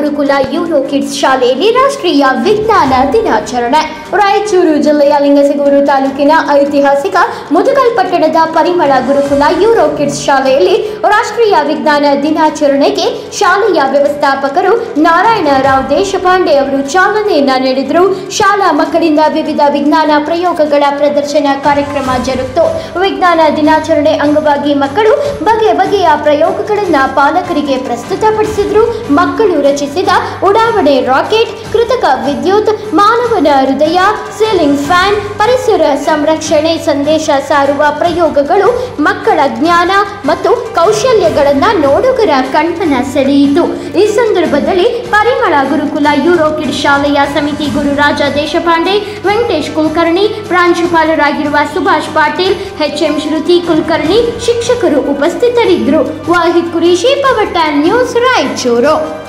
ಗುರುಕುಲ euro kids ಶಾಲೆಯಲ್ಲಿ ರಾಷ್ಟ್ರೀಯ ವಿಜ್ಞಾನ ದಿನಾಚರಣೆ ರಾಯಚೂರು ಜಿಲ್ಲೆಯ ಲಿಂಗಸಗೂರು ತಾಲೂಕಿನ ಐತಿಹಾಸಿಕ ಮುದಗಲ್ ಪಟ್ಟಣದ ಪರಿಮಳ ಗುರುಕುಲ ಯೂರೋ ಕಿಡ್ಸ್ ಶಾಲೆಯಲ್ಲಿ ರಾಷ್ಟ್ರೀಯ ವಿಜ್ಞಾನ ದಿನಾಚರಣೆಗೆ ಶಾಲೆಯ ವ್ಯವಸ್ಥಾಪಕರು ನಾರಾಯಣ ರಾವ್ ದೇಶಪಾಂಡೆ ಅವರು ಚಾಲನೆಯನ್ನ ನೀಡಿದರು ಶಾಲಾ ಮಕ್ಕಳಿಂದ ವಿವಿಧ ವಿಜ್ಞಾನ ಪ್ರಯೋಗಗಳ ಪ್ರದರ್ಶನ ಕಾರ್ಯಕ್ರಮ ಜರುಗಿತು ವಿಜ್ಞಾನ ದಿನಾಚರಣೆ ಅಂಗವಾಗಿ ಮಕ್ಕಳು ಬಗೆ ಬಗೆಯ ಪ್ರಯೋಗಗಳನ್ನು ಪಾಲಕರಿಗೆ ಪ್ರಸ್ತುತಪಡಿಸಿದ್ರು ಮಕ್ಕಳು ರಚಿಸಿದ ಉಡಾವಣೆ ರಾಕೆಟ್ ಕೃತಕ ವಿದ್ಯುತ್ ಮಾನವನ ಹೃದಯ ಸೀಲಿಂಗ್ ಫ್ಯಾನ್ ಪರಿಸರ ಸಂರಕ್ಷಣೆ ಸಂದೇಶ ಸಾರುವ ಪ್ರಯೋಗಗಳು ಮಕ್ಕಳ ಜ್ಞಾನ ಮತ್ತು ಕೌಶಲ್ಯಗಳನ್ನು ನೋಡುಗರ ಕಣ್ಮನ ಸೆಳೆಯಿತು ಈ ಸಂದರ್ಭದಲ್ಲಿ ಪರಿಮಳ ಗುರುಕುಲ ಯೂರೋ ಕಿಡ್ ಶಾಲೆಯ ಸಮಿತಿ ಗುರುರಾಜ ದೇಶಪಾಂಡೆ ವೆಂಕಟೇಶ್ ಕುಲಕರ್ಣಿ ಪ್ರಾಂಶುಪಾಲರಾಗಿರುವ ಸುಭಾಷ್ ಪಾಟೀಲ್ ಎಚ್ಎಂ ಶ್ರುತಿ ಕುಲಕರ್ಣಿ ಶಿಕ್ಷಕರು ಉಪಸ್ಥಿತರಿದ್ದರು ವಾಹಿದ್ ಕುರೇಶಿ ಪವರ್ ನ್ಯೂಸ್ ರಾಯಚೂರು